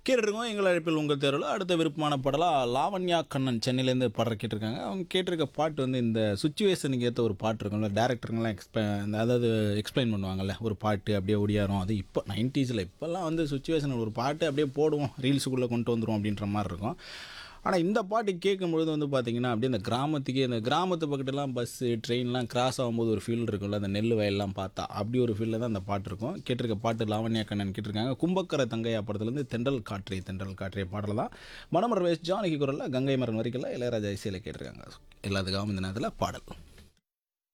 கேட்டிருக்கோம் எங்கள் அழைப்பில் உங்கள் தேர்வில் அடுத்த விருப்பமான பாடலாக லாவண்யா கண்ணன் சென்னையிலேருந்து பாடல் கேட்டிருக்காங்க அவங்க கேட்டிருக்க பாட்டு வந்து இந்த சுச்சுவேஷனுக்கு ஏற்ற ஒரு பாட்டு இருக்கும்ல டேரக்டருங்கெல்லாம் எக்ஸ்ப அதாவது எக்ஸ்பிளைன் பண்ணுவாங்கல்ல ஒரு பாட்டு அப்படியே ஒடியாரும் அது இப்போ நைன்ட்டீஸில் இப்போல்லாம் வந்து சுச்சுவேஷன் ஒரு பாட்டு அப்படியே போடுவோம் ரீல்ஸுக்குள்ளே கொண்டு வந்துருவோம் அப்படின்ற மாதிரி இருக்கும் ஆனால் இந்த பாட்டு கேட்கும்பொழுது வந்து பார்த்தீங்கன்னா அப்படியே இந்த கிராமத்துக்கே இந்த கிராமத்து பக்கத்துலாம் பஸ்ஸு ட்ரெயின்லாம் கிராஸ் ஆகும்போது ஒரு ஃபீல் இருக்கும்ல அந்த நெல் வயல்லாம் பார்த்தா அப்படி ஒரு ஃபீலில் தான் அந்த பாட்டு இருக்கும் கேட்டிருக்க பாட்டு லாவண்யா கண்ணன் கேட்டிருக்காங்க கும்பக்கரை தங்கையா படத்துலேருந்து தென்றல் காற்றே தென்றல் காற்றே பாடல் தான் மனமர் வேஸ் ஜானகி குரலில் கங்கை மரன் வரிகளில் இளையராஜா இசையில் கேட்டிருக்காங்க எல்லாத்துக்காகவும் இந்த நேரத்தில் பாடல்